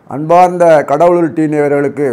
அன்பார்ந்த கடவுள் டி நேயர்களுக்கு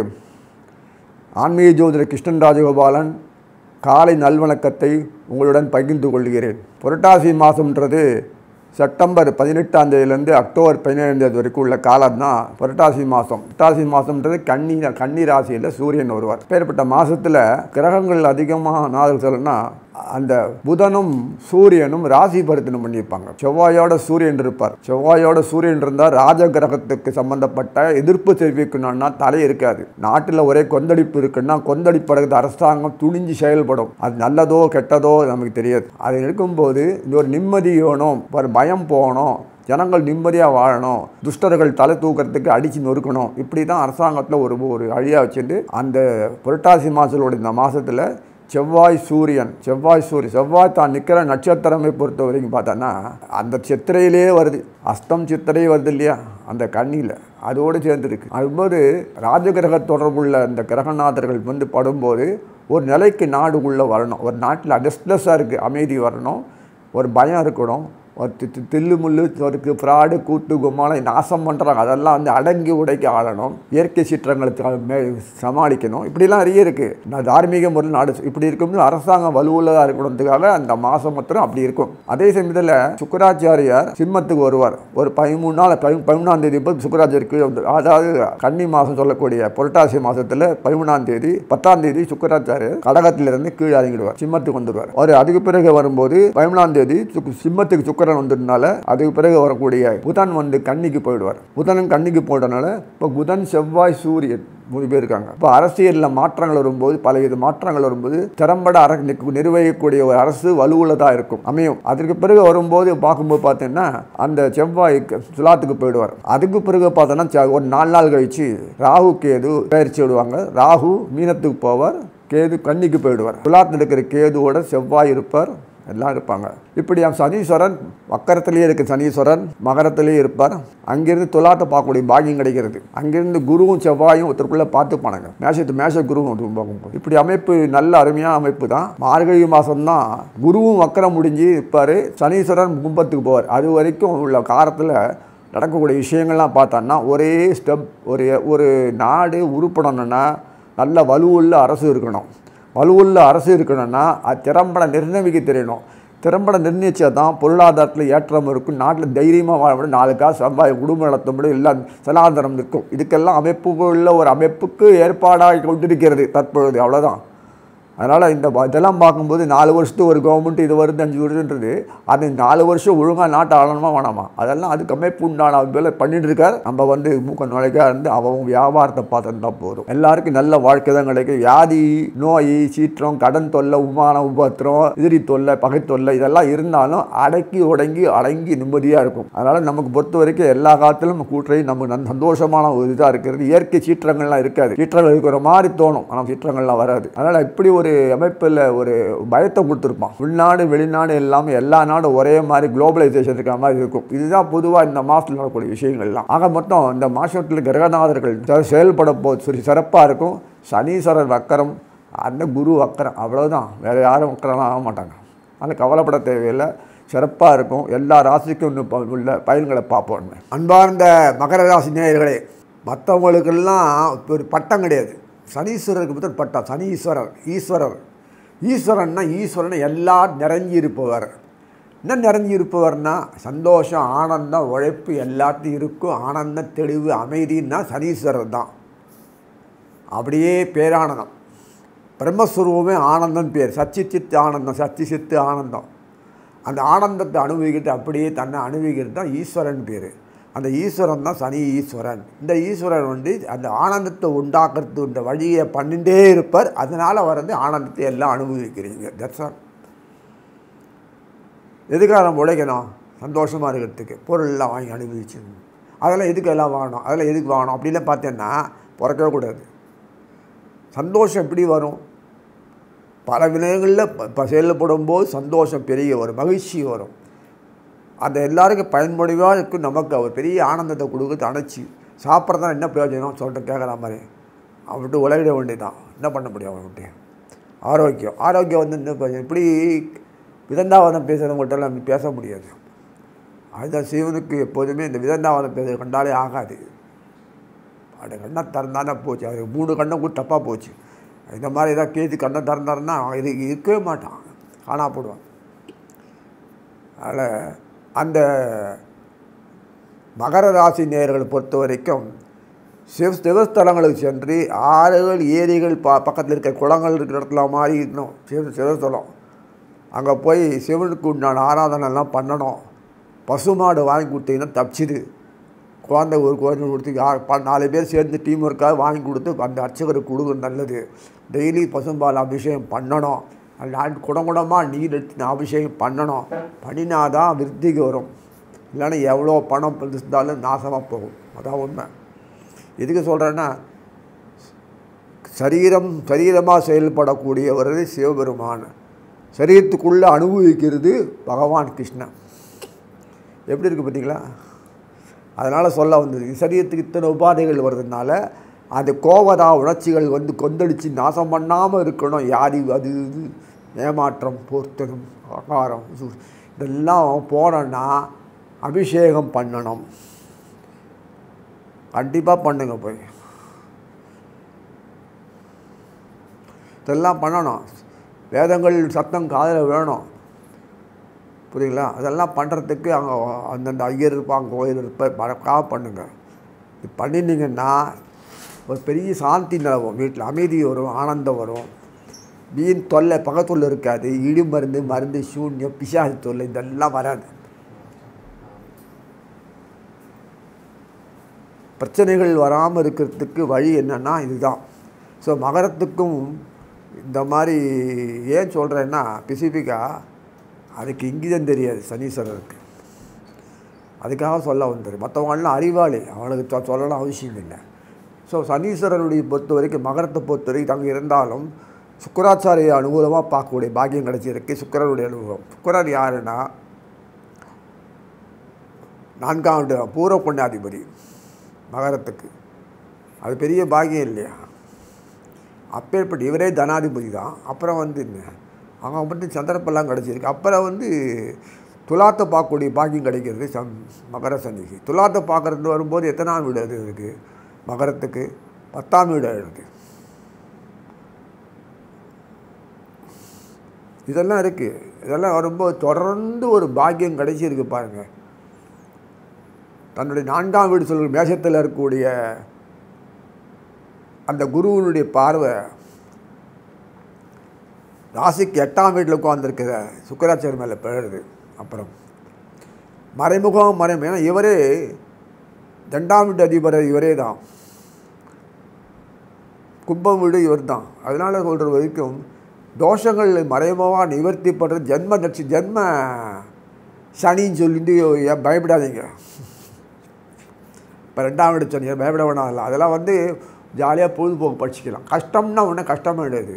ஆன்மீக ஜோதிடர் கிருஷ்ணன் ராஜகோபாலன் காலை நல்வணக்கத்தை உங்களுடன் பகிர்ந்து கொள்கிறேன் புரட்டாசி மாதம்ன்றது செப்டம்பர் பதினெட்டாம் தேதியிலேருந்து அக்டோபர் பதினேழாம் தேதி வரைக்கும் உள்ள காலம் தான் புரட்டாசி மாதம் புரட்டாசி மாதம்ன்றது கன்னி கன்னி ராசியில் சூரியன் வருவார் பேர்பட்ட மாதத்தில் கிரகங்கள் அதிகமாக நாள் சொல்லணும்னா அந்த புதனும் சூரியனும் ராசி பரித்தனம் பண்ணியிருப்பாங்க செவ்வாயோட சூரியன் இருப்பார் செவ்வாயோட சூரியன் இருந்தால் ராஜ கிரகத்துக்கு சம்பந்தப்பட்ட எதிர்ப்பு தெரிவிக்கணும்னா தலை இருக்காது நாட்டில் ஒரே கொந்தளிப்பு இருக்குன்னா கொந்தளிப்படகு அரசாங்கம் துணிஞ்சு செயல்படும் அது நல்லதோ கெட்டதோ நமக்கு தெரியாது அது இருக்கும்போது இந்த ஒரு நிம்மதி வேணும் ஒரு பயம் போகணும் ஜனங்கள் நிம்மதியாக வாழணும் துஷ்டர்கள் தலை தூக்கிறதுக்கு அடித்து நொறுக்கணும் இப்படி தான் அரசாங்கத்தில் ஒரு ஒரு அழியாக வச்சுட்டு அந்த புரட்டாசி மாதத்தோட இந்த மாதத்தில் செவ்வாய் சூரியன் செவ்வாய் சூரியன் செவ்வாய் தான் நிற்கிற நட்சத்திரமை பொறுத்த வரைக்கும் பார்த்தோன்னா அந்த சித்திரையிலே வருது அஸ்தம் சித்திரை வருது இல்லையா அந்த கண்ணியில் அதோடு சேர்ந்துருக்கு அதுபோது ராஜகிரக தொடர்புள்ள அந்த கிரகநாதர்கள் வந்து படும்போது ஒரு நிலைக்கு நாடு உள்ளே வரணும் ஒரு நாட்டில் ரெஸ்ட்லெஸ்ஸாக இருக்குது அமைதி வரணும் ஒரு பயம் இருக்கணும் ஒரு தி- தி- தில்லு முள்ளு இருக்கு ஃப்ராடு கூட்டு கும்மாளம் நாசம் பண்ணுறாங்க அதெல்லாம் வந்து அடங்கி உடைக்க ஆளணும் இயற்கை சீற்றங்களுக்கு மே சமாளிக்கணும் இப்படிலாம் நிறைய இருக்குது நான் தார்மீக முறையில் நாடு இப்படி இருக்கும்போது அரசாங்கம் வலுவுள்ளதாக இருக்கணுன்றதுக்காக அந்த மாதம் மாத்திரம் அப்படி இருக்கும் அதே சமயத்தில் சுக்கராச்சாரியார் சிம்மத்துக்கு வருவார் ஒரு பதிமூணு நாள் பதி பதிமூணாம் தேதி போது சுக்கராச்சாரியர் கீழே வந்து அதாவது கன்னி மாதம் சொல்லக்கூடிய புரட்டாசி மாதத்தில் பதிமூணாம் தேதி பத்தாம் தேதி சுக்கராச்சாரியர் கடகத்திலிருந்து கீழே இறங்கிடுவார் சிம்மத்துக்கு வந்துடுவார் அவர் அதுக்கு பிறகு வரும்போது பதிமூணாம் தேதி சுக்கு- சிம்மத்துக்கு சுக்கரன் வந்ததுனால அதுக்கு பிறகு வரக்கூடிய புதன் வந்து கன்னிக்கு போயிடுவார் புதனும் கன்னிக்கு போயிட்டனால இப்போ புதன் செவ்வாய் சூரியன் மூணு பேர் இருக்காங்க இப்போ அரசியலில் மாற்றங்கள் வரும்போது பல வித மாற்றங்கள் வரும்போது திறம்பட அர நிக்க- நிர்வகிக்கக்கூடிய ஒரு அரசு வலுவுள்ளதாக இருக்கும் அமையும் அதற்கு பிறகு வரும்போது பார்க்கும்போது பார்த்தீங்கன்னா அந்த செவ்வாய் க- துலாத்துக்கு போயிடுவார் அதுக்கு பிறகு பார்த்தோன்னா செ- ஒரு நாலு நாள் கழிச்சு ராகு கேது பயிற்சி விடுவாங்க ராகு மீனத்துக்கு போவார் கேது கன்னிக்கு போயிடுவார் துலாத்தில் இருக்கிற கேதுவோட செவ்வாய் இருப்பார் எல்லாம் இருப்பாங்க இப்படி அவன் சனீஸ்வரன் வக்கரத்திலேயே இருக்கு சனீஸ்வரன் மகரத்திலேயே இருப்பார் அங்கிருந்து துலாத்தை பார்க்கக்கூடிய பாக்கியம் கிடைக்கிறது அங்கிருந்து குருவும் செவ்வாயும் ஒருத்தருக்குள்ளே பார்த்து போனாங்க மேஷத்து மேஷ குருவும் ஒருத்தர் பார்க்கும்போது இப்படி அமைப்பு நல்ல அருமையான அமைப்பு தான் மார்கழி மாதம் தான் குருவும் வக்கரம் முடிஞ்சு இருப்பார் சனீஸ்வரன் கும்பத்துக்கு போவார் அது வரைக்கும் உள்ள காலத்தில் நடக்கக்கூடிய விஷயங்கள்லாம் பார்த்தோன்னா ஒரே ஸ்டெப் ஒரு ஒரு நாடு உருப்படணும்னா நல்ல வலுவுள்ள அரசு இருக்கணும் வலுவுள்ள அரசு இருக்கணும்னா அது திறம்பட நிர்ணயிக்க தெரியணும் திறம்பட நிர்ணயிச்சா தான் பொருளாதாரத்தில் ஏற்றம் இருக்கும் நாட்டில் தைரியமாக வாழ முடியும் நாலு காசு சம்பாதி குடும்பம் நடத்த முடியும் எல்லாம் சனாதனம் இருக்கும் இதுக்கெல்லாம் அமைப்பு உள்ள ஒரு அமைப்புக்கு ஏற்பாடாகி கொண்டிருக்கிறது தற்பொழுது அவ்வளோதான் அதனால் இந்த ப- இதெல்லாம் பார்க்கும்போது நாலு வருஷத்துக்கு ஒரு கவர்மெண்ட் இது வருது அஞ்சு வருதுன்றது அது நாலு வருஷம் ஒழுங்காக நாட்டை ஆளணுமா வேணாமா அதெல்லாம் அதுக்கு அமைப்பு உண்டான வேலை பண்ணிட்டு இருக்கார் நம்ம வந்து மூக்க நுழைக்கா இருந்து அவன் வியாபாரத்தை பார்த்துருந்தா போதும் எல்லாருக்கும் நல்ல வாழ்க்கை தான் கிடைக்கும் வியாதி நோய் சீற்றம் கடன் தொல்லை உமான உபத்திரம் எதிரி தொல்லை பகை தொல்லை இதெல்லாம் இருந்தாலும் அடக்கி உடங்கி அடங்கி நிம்மதியாக இருக்கும் அதனால் நமக்கு பொறுத்த வரைக்கும் எல்லா காலத்திலும் கூட்டுறை நமக்கு நன் சந்தோஷமான ஒரு இதாக இருக்கிறது இயற்கை சீற்றங்கள்லாம் இருக்காது சீற்றங்கள் இருக்கிற மாதிரி தோணும் ஆனால் சீற்றங்கள்லாம் வராது அதனால் இப்படி ஒரு அமைப்பில் ஒரு பயத்தை கொடுத்துருப்பான் உள்நாடு வெளிநாடு எல்லாமே எல்லா நாடும் ஒரே மாதிரி குளோபலைசேஷன் இருக்கிற மாதிரி இருக்கும் இதுதான் பொதுவாக இந்த மாதத்தில் நடக்கக்கூடிய விஷயங்கள்லாம் ஆக மொத்தம் இந்த மாதத்தில் கிரகநாதர்கள் செ- செயல்பட போ சரி சிறப்பாக இருக்கும் சனீஸ்வரர் வக்கரம் அந்த குரு வக்கரம் அவ்வளோதான் வேறு யாரும் வக்கரம்லாம் ஆக மாட்டாங்க அதனால் கவலைப்பட தேவையில்லை சிறப்பாக இருக்கும் எல்லா ராசிக்கும் இன்னும் ப- உள்ள பயன்களை பார்ப்போம் அன்பார்ந்த மகர ராசி நேயர்களே மற்றவங்களுக்கெல்லாம் ஒரு பட்டம் கிடையாது சனீஸ்வரருக்கு மட்டும் பட்டம் சனீஸ்வரர் ஈஸ்வரர் ஈஸ்வரன்னா ஈஸ்வரன் எல்லாம் நிறைஞ்சி இருப்பவர் என்ன நிறைஞ்சி இருப்பவர்னா சந்தோஷம் ஆனந்தம் உழைப்பு எல்லாத்தையும் இருக்கும் ஆனந்தம் தெளிவு அமைதின்னா சனீஸ்வரர் தான் அப்படியே பேரானந்தம் பிரம்மஸ்வரூபமே ஆனந்தம் பேர் சச்சி சித்து ஆனந்தம் சச்சி சித்து ஆனந்தம் அந்த ஆனந்தத்தை அனுபவிக்கிட்டு அப்படியே தன்னை அனுபவிக்கிறது தான் ஈஸ்வரன் பேர் அந்த ஈஸ்வரன் தான் சனி ஈஸ்வரன் இந்த ஈஸ்வரன் வந்து அந்த ஆனந்தத்தை உண்டாக்குறது இந்த வழியை பண்ணிட்டே இருப்பார் அதனால் வர்றது ஆனந்தத்தை எல்லாம் அனுபவிக்கிறீங்க தட்ஸ் ஆல் எதுக்காக நம்ம உழைக்கணும் சந்தோஷமாக இருக்கிறதுக்கு பொருள்லாம் வாங்கி அனுபவிச்சு அதெல்லாம் எதுக்கு எல்லாம் வாங்கணும் அதெல்லாம் எதுக்கு வாங்கணும் அப்படிலாம் பார்த்தேன்னா பிறக்கவே கூடாது சந்தோஷம் எப்படி வரும் பல வினயங்களில் இப்போ செயல்படும் போது சந்தோஷம் பெரிய வரும் மகிழ்ச்சி வரும் அந்த எல்லாருக்கும் பயன்படுவாக இருக்கும் நமக்கு அவர் பெரிய ஆனந்தத்தை கொடுக்குறது அணைச்சி சாப்பிட்றதா என்ன பிரயோஜனம் சொல்லிட்டு கேட்குற மாதிரி அவர்கிட்ட உலகிட வேண்டியதான் என்ன பண்ண முடியும் அவர்கிட்ட ஆரோக்கியம் ஆரோக்கியம் வந்து என்ன பிரயோஜனம் இப்படி விதந்தாவாதம் பேசுகிறவங்கள்ட்டெல்லாம் பேச முடியாது அதுதான் சிவனுக்கு எப்போதுமே இந்த விதந்தாவாதம் பேச கண்டாலே ஆகாது அப்படி கண்ணை திறந்தானே போச்சு அது மூணு கண்ணை கூட தப்பாக போச்சு இந்த மாதிரி ஏதாவது கேத்து கண்ணை திறந்தாருன்னா இது இருக்கவே மாட்டான் காணா போடுவான் அதில் அந்த மகர ராசி நேயர்களை பொறுத்த வரைக்கும் சிவ சிவஸ்தலங்களுக்கு சென்று ஆறுகள் ஏரிகள் ப பக்கத்தில் இருக்க குளங்கள் இருக்கிற இடத்துல மாதிரி இருக்கணும் சிவ சிவஸ்தலம் அங்கே போய் சிவனுக்கு உண்டான ஆராதனைலாம் பண்ணணும் பசுமாடு வாங்கி கொடுத்தீங்கன்னா தப்பிச்சிது குழந்தை ஒரு குழந்தை கொடுத்து யார் ப நாலு பேர் சேர்ந்து டீம் ஒர்க்காக வாங்கி கொடுத்து அந்த அர்ச்சகருக்கு கொடுக்குறது நல்லது டெய்லி பசும்பால் அபிஷேகம் பண்ணணும் அந்த குடம் குடமாக நீர் எடுத்து அபிஷேகம் பண்ணணும் பண்ணினாதான் விருத்திக்கு வரும் இல்லைன்னா எவ்வளோ பணம் இருந்தாலும் நாசமாக போகும் அதான் உண்மை எதுக்கு சொல்கிறேன்னா சரீரம் சரீரமாக செயல்படக்கூடியவர் சிவபெருமான் சரீரத்துக்குள்ளே அனுபவிக்கிறது பகவான் கிருஷ்ணன் எப்படி இருக்குது பார்த்தீங்களா அதனால் சொல்ல வந்தது சரீரத்துக்கு இத்தனை உபாதைகள் வர்றதுனால அந்த கோவதா உணர்ச்சிகள் வந்து கொந்தளித்து நாசம் பண்ணாமல் இருக்கணும் யாரி அது இது ஏமாற்றம் பொருத்தனம் அகாரம் சு- இதெல்லாம் போனோன்னா அபிஷேகம் பண்ணணும் கண்டிப்பாக பண்ணுங்க போய் இதெல்லாம் பண்ணணும் வேதங்கள் சத்தம் காதில் வேணும் புரியுங்களா அதெல்லாம் பண்ணுறதுக்கு அங்கே அந்தந்த ஐயர் இருப்பாங்க கோயில் இருப்பார் மறக்காம பண்ணுங்க இது பண்ணினீங்கன்னா ஒரு பெரிய சாந்தி நிலவும் வீட்டில் அமைதி வரும் ஆனந்தம் வரும் வீண் தொல்லை பக்கத்துள்ள இருக்காது இடி மருந்து மருந்து சூன்யம் பிசாசு தொல்லை இதெல்லாம் வராது பிரச்சனைகள் வராமல் இருக்கிறதுக்கு வழி என்னன்னா இதுதான் ஸோ மகரத்துக்கும் இந்த மாதிரி ஏன் சொல்கிறேன்னா ஸ்பெசிஃபிக்காக அதுக்கு இங்கிதம் தெரியாது சனீஸ்வரருக்கு அதுக்காக சொல்ல வந்தார் மற்றவங்களாம் அறிவாளி அவனுக்கு சொ- சொல்லலாம் அவசியம் இல்லை ஸோ சனீஸ்வரனுடைய பொறுத்த வரைக்கும் மகரத்தை பொறுத்த வரைக்கும் அங்கே இருந்தாலும் சுக்கராச்சாரிய அனுகூலமாக பார்க்கக்கூடிய பாக்கியம் கிடைச்சிருக்கு சுக்கரனுடைய அனுபவம் சுக்கரர் யாருன்னா நான்காம் ஆண்டு பூர்வ புண்ணியாதிபதி மகரத்துக்கு அது பெரிய பாக்கியம் இல்லையா அப்பேற்பட்ட இவரே தனாதிபதி தான் அப்புறம் வந்து என்ன அவங்க மட்டும் சந்திரப்பெல்லாம் கிடச்சிருக்கு அப்புறம் வந்து துலாத்தை பார்க்கக்கூடிய பாக்கியம் கிடைக்கிறது சம் மகர சனிக்கு துலாத்தை பார்க்குறது வரும்போது எத்தனாம் வீடு அது இருக்குது மகரத்துக்கு பத்தாம் வீடு இருக்குது இதெல்லாம் இருக்குது இதெல்லாம் வரும்போது தொடர்ந்து ஒரு பாக்கியம் கிடைச்சிருக்கு பாருங்கள் தன்னுடைய நான்காம் வீடு சொல்கிற மேஷத்தில் இருக்கக்கூடிய அந்த குருவினுடைய பார்வை ராசிக்கு எட்டாம் வீட்டில் உட்காந்துருக்கிற சுக்கராச்சாரி மேலே பிழருது அப்புறம் மறைமுகம் மறைமுகம் ஏன்னா இவரே ரெண்டாம் வீட்டு அதிபர் இவரே தான் கும்பம் வீடு இவர் தான் அதனால் சொல்கிற வரைக்கும் தோஷங்கள் மறைமுகமாக நிவர்த்தி பண்ணுறது ஜென்ம நட்சி ஜென்ம சனின்னு சொல்லிட்டு ஏன் பயப்படாதீங்க இப்போ ரெண்டாம் வீடு சனி பயப்பட வேணாம் இல்லை அதெல்லாம் வந்து ஜாலியாக பொழுதுபோக்கு படிச்சுக்கலாம் கஷ்டம்னா ஒன்றும் கஷ்டமாயிடாது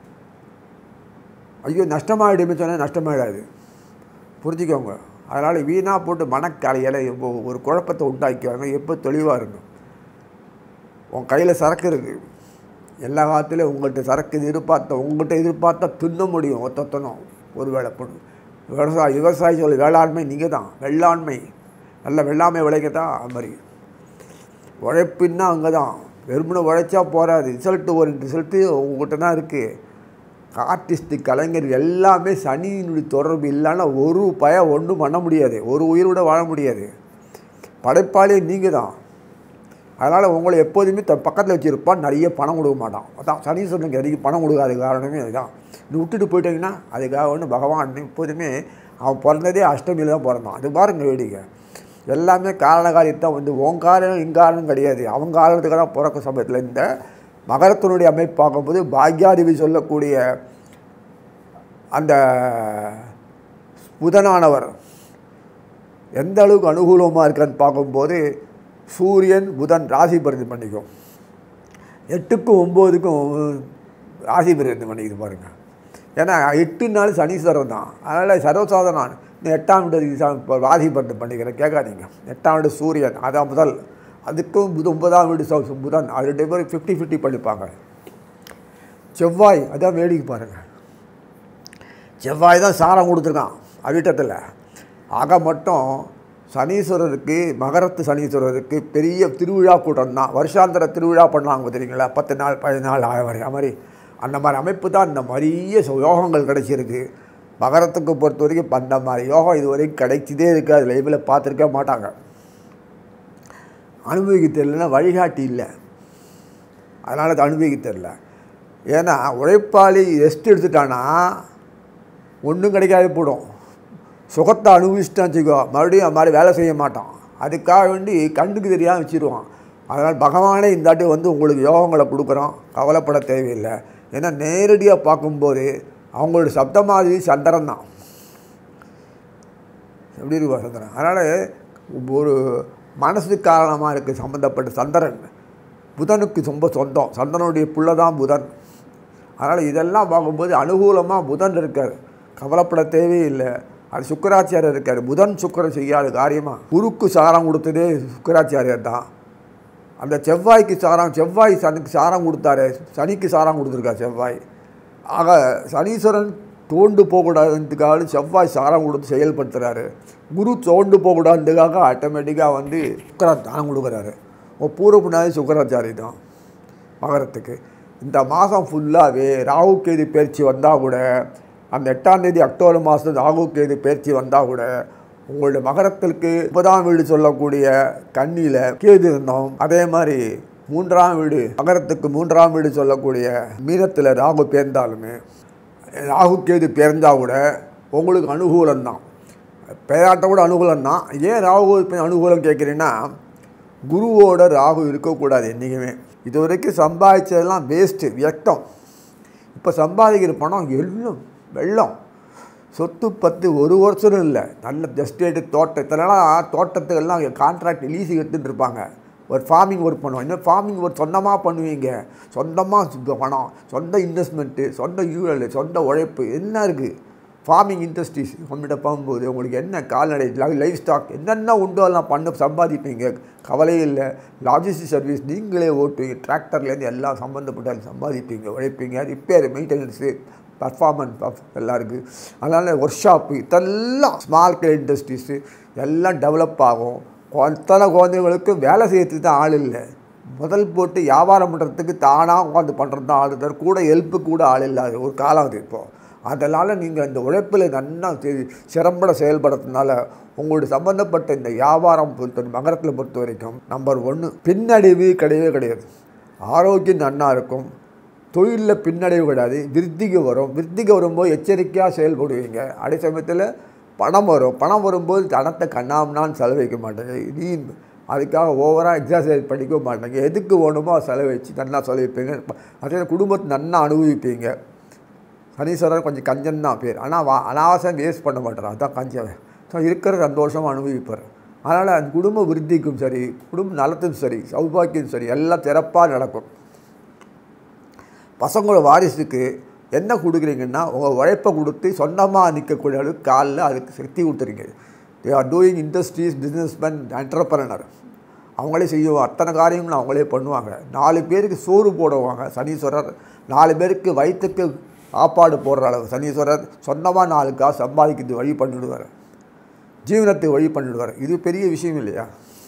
ஐயோ நஷ்டமாயிடுமே சொன்னால் நஷ்டமாயிடாது புரிஞ்சுக்கோங்க அதனால் வீணாக போட்டு மனக்கலையில் ஒரு குழப்பத்தை உண்டாக்கிவாங்க எப்போ தெளிவாக இருக்கும் உன் கையில் சரக்கு இருக்குது எல்லா காலத்துலேயும் உங்கள்கிட்ட சரக்கு எதிர்பார்த்த உங்கள்கிட்ட எதிர்பார்த்தா தின்ன முடியும் ஒத்தத்தனும் ஒரு வேலை பொண்ணு விவசாயி விவசாயி சொல்லி வேளாண்மை நீங்கள் தான் வெள்ளாண்மை நல்ல வெள்ளாமை விளைக்க தான் அது மாதிரி உழைப்புன்னா அங்கே தான் வெறுமனை உழைச்சா போகாது ரிசல்ட்டு ஒரு ரிசல்ட்டு உங்கள்கிட்ட தான் இருக்குது ஆர்டிஸ்ட்டு கலைஞர் எல்லாமே சனியினுடைய தொடர்பு இல்லைன்னா ஒரு பய ஒன்றும் பண்ண முடியாது ஒரு உயிரோட வாழ முடியாது படைப்பாளியே நீங்கள் தான் அதனால் உங்களை எப்போதுமே த பக்கத்தில் வச்சுருப்பான் நிறைய பணம் கொடுக்க மாட்டான் அதான் சனீஸ்வரனுக்கு அதிக பணம் கொடுக்காத காரணமே அதுதான் நீ விட்டுட்டு போயிட்டீங்கன்னா அதுக்காக ஒன்று பகவான் எப்போதுமே அவன் பிறந்ததே அஷ்டமியில் தான் பிறந்தான் அது பாருங்க வேடிக்கை எல்லாமே காரணகாரியத்தான் வந்து உன் காரணம் இங்காரணம் கிடையாது அவன் காரணத்துக்கு தான் பிறக்க சமயத்தில் இந்த மகரத்தினுடைய அமைப்பு பார்க்கும்போது பாக்யாதிபதி சொல்லக்கூடிய அந்த புதனானவர் எந்த அளவுக்கு அனுகூலமாக இருக்கான்னு பார்க்கும்போது சூரியன் புதன் ராசி பரிந்து பண்ணிக்கும் எட்டுக்கும் ஒம்போதுக்கும் ராசி பரிந்து பண்ணிக்குது பாருங்கள் ஏன்னா எட்டு நாள் சனீஸ்வரன் தான் அதனால் சர்வசாதனான் இந்த எட்டாம் வீடு ச- இப்போ ராசி பரிந்து பண்ணிக்கிறேன் கேட்காதீங்க எட்டாம் வீடு சூரியன் அதான் முதல் அதுக்கும் புது ஒன்பதாம் வீடு சௌ- புதன் அது ரெண்டு பேரும் ஃபிஃப்டி ஃபிஃப்டி பண்ணிப்பாங்க செவ்வாய் அதான் வேடிக்கை பாருங்கள் செவ்வாய் தான் சாரம் கொடுத்துருக்கான் அவிட்டத்தில் ஆக மட்டும் சனீஸ்வரருக்கு மகரத்து சனீஸ்வரருக்கு பெரிய திருவிழா கூட்டம் தான் வருஷாந்திர திருவிழா பண்ணுவாங்க தெரியுங்களா பத்து நாள் பதினஞ்சு நாள் ஆக வரை அது மாதிரி அந்த மாதிரி அமைப்பு தான் இந்த நிறைய சு- யோகங்கள் கிடைச்சிருக்கு மகரத்துக்கு பொறுத்த வரைக்கும் அந்த மாதிரி யோகம் இது வரைக்கும் கிடைச்சதே இருக்காது லைவில் பார்த்துருக்க மாட்டாங்க அனுபவிக்க தெரியலன்னா வழிகாட்டி இல்லை அதனால் அது அனுபவிக்க தெரில ஏன்னா உழைப்பாளி ரெஸ்ட் எடுத்துட்டானா ஒன்றும் கிடைக்காது போடும் சுகத்தை அனுபவிச்சுட்டான்னு வச்சுக்கோ மறுபடியும் அது மாதிரி வேலை செய்ய மாட்டான் அதுக்காக வேண்டி கண்ணுக்கு தெரியாமல் வச்சிருவான் அதனால் பகவானே இந்தாட்டி வந்து உங்களுக்கு யோகங்களை கொடுக்குறோம் கவலைப்பட தேவையில்லை ஏன்னா நேரடியாக பார்க்கும்போது அவங்களோட சப்தமாதி சந்திரன் தான் எப்படி இருப்பா சந்திரன் அதனால் ஒரு மனசு காரணமாக இருக்குது சம்மந்தப்பட்ட சந்திரன் புதனுக்கு ரொம்ப சொந்தம் சந்திரனுடைய புள்ள தான் புதன் அதனால் இதெல்லாம் பார்க்கும்போது அனுகூலமாக புதன் இருக்கார் கவலைப்பட தேவையில்லை அது சுக்கராச்சாரியர் இருக்கார் புதன் சுக்கரன் செய்யாத காரியமாக குருக்கு சாரம் கொடுத்ததே சுக்கராச்சாரியர் தான் அந்த செவ்வாய்க்கு சாரம் செவ்வாய் சனிக்கு சாரம் கொடுத்தாரு சனிக்கு சாரம் கொடுத்துருக்கார் செவ்வாய் ஆக சனீஸ்வரன் தோண்டு போகக்கூடாதுன்றதுக்காக செவ்வாய் சாரம் கொடுத்து செயல்படுத்துகிறாரு குரு தோண்டு போகக்கூடாதுக்காக ஆட்டோமேட்டிக்காக வந்து சுக்கரன் தானம் கொடுக்குறாரு ஓ பூர்வ புண்ணாதி சுக்கராச்சாரி தான் மகரத்துக்கு இந்த மாதம் ஃபுல்லாகவே ராகு கேது பயிற்சி வந்தால் கூட அந்த எட்டாம் தேதி அக்டோபர் மாதம் ராகு கேது பயிற்சி வந்தால் கூட உங்களுடைய மகரத்திற்கு முப்பதாம் வீடு சொல்லக்கூடிய கண்ணியில் கேது இருந்தோம் அதே மாதிரி மூன்றாம் வீடு மகரத்துக்கு மூன்றாம் வீடு சொல்லக்கூடிய மீனத்தில் ராகு பேர்ந்தாலுமே ராகு கேது பேர்ந்தால் கூட உங்களுக்கு அனுகூலம் தான் பேராட்ட கூட அனுகூலம் தான் ஏன் ராகு இப்ப அனுகூலம் கேட்குறீங்கன்னா குருவோட ராகு இருக்கக்கூடாது என்றைக்குமே இது வரைக்கும் சம்பாதிச்சதெல்லாம் வேஸ்ட்டு வியக்தம் இப்போ சம்பாதிக்கிற பணம் எல்லாம் வெள்ளம் சொத்து பத்து ஒரு வருஷம் இல்லை நல்ல ஜஸ்டேட்டு தோட்டத்திலலாம் தோட்டத்துக்கெல்லாம் கான்ட்ராக்ட் லீஸுக்கு எடுத்துகிட்டு இருப்பாங்க ஒரு ஃபார்மிங் ஒர்க் பண்ணுவோம் இன்னும் ஃபார்மிங் ஒர்க் சொந்தமாக பண்ணுவீங்க சொந்தமாக பணம் சொந்த இன்வெஸ்ட்மெண்ட்டு சொந்த யூழல் சொந்த உழைப்பு என்ன இருக்குது ஃபார்மிங் இண்டஸ்ட்ரீஸ் உங்கள்கிட்ட போகும்போது உங்களுக்கு என்ன கால்நடை லைஃப் ஸ்டாக் என்னென்ன உண்டோ எல்லாம் பண்ண சம்பாதிப்பீங்க கவலையே இல்லை லாஜிஸ்டிக் சர்வீஸ் நீங்களே ஓட்டுவீங்க டிராக்டர்லேருந்து எல்லாம் சம்மந்தப்பட்ட சம்பாதிப்பீங்க உழைப்பீங்க ரிப்பேர் மெயின்டெனன்ஸு பர்ஃபார்மன்ஸ் எல்லாம் இருக்குது அதனால் ஒர்க் ஷாப்பு இதெல்லாம் ஸ்மால் ஸ்கேல் இண்டஸ்ட்ரீஸு எல்லாம் டெவலப் ஆகும் அத்தனை குழந்தைகளுக்கும் வேலை செய்யறதுக்கு தான் ஆள் இல்லை முதல் போட்டு வியாபாரம் பண்ணுறதுக்கு தானாக உட்காந்து பண்ணுறது தான் ஆள் இருந்தார் கூட ஹெல்ப்பு கூட ஆள் இல்லாத ஒரு காலம் அது இப்போது அதனால் நீங்கள் இந்த உழைப்பில் நன்னா செ- சிறம்பட செயல்படுறதுனால உங்களுடைய சம்மந்தப்பட்ட இந்த வியாபாரம் பொறுத்த மகரத்தில் பொறுத்த வரைக்கும் நம்பர் ஒன்று பின்னடைவு கிடையவே கிடையாது ஆரோக்கியம் நன்னா இருக்கும் தொழிலில் பின்னடைவு கிடையாது விருத்திக்கு வரும் விருத்திக்கு வரும்போது எச்சரிக்கையாக செயல்படுவீங்க அதே சமயத்தில் பணம் வரும் பணம் வரும்போது பணத்தை கண்ணாமனான்னு செலவழிக்க மாட்டேங்க நீ அதுக்காக ஓவராக எக்ஸசைஸ் படிக்க மாட்டேங்க எதுக்கு வேணுமோ அதை செலவழிச்சு நல்லா செலவிப்பீங்க அதே குடும்பத்தை நல்லா அனுபவிப்பீங்க சனீஸ்வரர் கொஞ்சம் கஞ்சன் தான் பேர் ஆனால் வா அனாவசியம் வேஸ்ட் பண்ண மாட்டார் அதான் கஞ்சவன் ஸோ இருக்கிற சந்தோஷமாக அனுபவிப்பார் அதனால் அந்த குடும்ப விருத்திக்கும் சரி குடும்ப நலத்தும் சரி சௌபாக்கியம் சரி எல்லாம் சிறப்பாக நடக்கும் பசங்களோட வாரிசுக்கு என்ன கொடுக்குறீங்கன்னா உங்கள் உழைப்பை கொடுத்து சொந்தமாக நிற்கக்கூடிய அளவுக்கு காலில் அதுக்கு சக்தி கொடுத்துறீங்க they are doing industries businessman entrepreneur அவங்களே செய்வோம் அத்தனை காரியங்களும் அவங்களே பண்ணுவாங்க நாலு பேருக்கு சோறு போடுவாங்க சனீஸ்வரர் நாலு பேருக்கு வயிற்றுக்கு சாப்பாடு போடுற அளவு சனீஸ்வரர் சொந்தமாக நாலு காசு சம்பாதிக்கிறது வழி பண்ணிவிடுவார் ஜீவனத்துக்கு வழி பண்ணிவிடுவார் இது பெரிய விஷயம் இல்லையா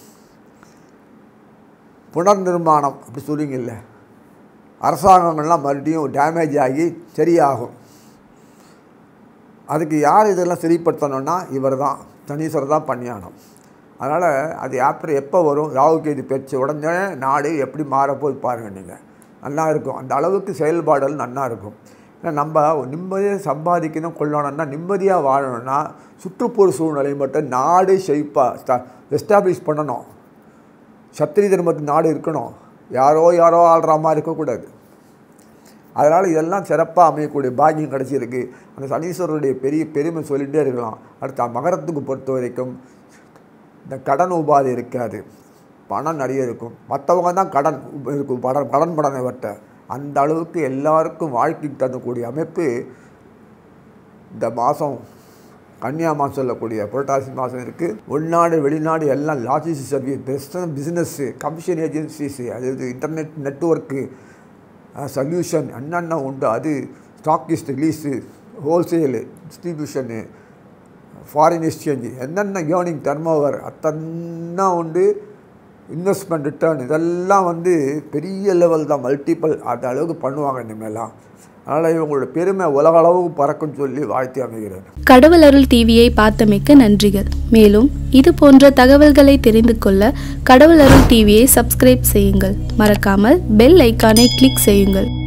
புனர் நிர்மாணம் அப்படி சொல்லுவீங்கல்ல அரசாங்கங்கள்லாம் மறுபடியும் டேமேஜ் ஆகி சரியாகும் அதுக்கு யார் இதெல்லாம் சரிப்படுத்தணும்னா இவர் தான் சனீஸ்வரர் தான் பண்ணியானோம் அதனால் அது ஆப்டர் எப்போ வரும் ராகுக்கு இது பெற்று உடனே நாடு எப்படி மாறப்போய் பாருங்கள் நீங்கள் நல்லா இருக்கும் அந்த அளவுக்கு செயல்பாடுகள் நல்லா இருக்கும் ஏன்னா நம்ம நிம்மதியாக சம்பாதிக்கணும் கொள்ளணும்னா நிம்மதியாக வாழணும்னா சுற்றுப்புற சூழ்நிலை மட்டும் நாடு செழிப்பாக எஸ்டாப்ளிஷ் பண்ணணும் சத்திரி தர்மத்து நாடு இருக்கணும் யாரோ யாரோ ஆள்ற மாதிரி இருக்கக்கூடாது அதனால் இதெல்லாம் சிறப்பாக அமையக்கூடிய பாக்கியம் கிடச்சிருக்கு அந்த சனீஸ்வரருடைய பெரிய பெருமை சொல்லிகிட்டே இருக்கலாம் அடுத்த மகரத்துக்கு பொறுத்த வரைக்கும் இந்த கடன் உபாதை இருக்காது பணம் நிறைய இருக்கும் மற்றவங்க தான் கடன் உப- இருக்கும் படம் கடன் படம் இவர்கிட்ட அந்த அளவுக்கு எல்லாருக்கும் வாழ்க்கைக்கு தரக்கூடிய அமைப்பு இந்த மாதம் கன்னியா மாதம் சொல்லக்கூடிய புரட்டாசி மாதம் இருக்குது உள்நாடு வெளிநாடு எல்லாம் logistic service best business commission agencies அதாவது இன்டர்நெட் நெட்ஒர்க்கு சொல்யூஷன் என்னென்ன உண்டு அது stockist release wholesale distribution foreign exchange என்னென்ன ஏர்னிங் டர்ன் ஓவர் அத்தனை உண்டு இன்வெஸ்ட்மெண்ட் ரிட்டர்ன் இதெல்லாம் வந்து பெரிய லெவல் தான் மல்டிபிள் அந்த அளவுக்கு பண்ணுவாங்க இனிமேலாம் அதனால் இவங்களோட பெருமை உலக அளவுக்கு பறக்கும்னு சொல்லி வாழ்த்தி அமைகிறேன் கடவுள் அருள் டிவியை பார்த்தமைக்க நன்றிகள் மேலும் இது போன்ற தகவல்களை தெரிந்து கொள்ள கடவுள் அருள் டிவியை சப்ஸ்கிரைப் செய்யுங்கள் மறக்காமல் பெல் ஐக்கானை கிளிக் செய்யுங்கள்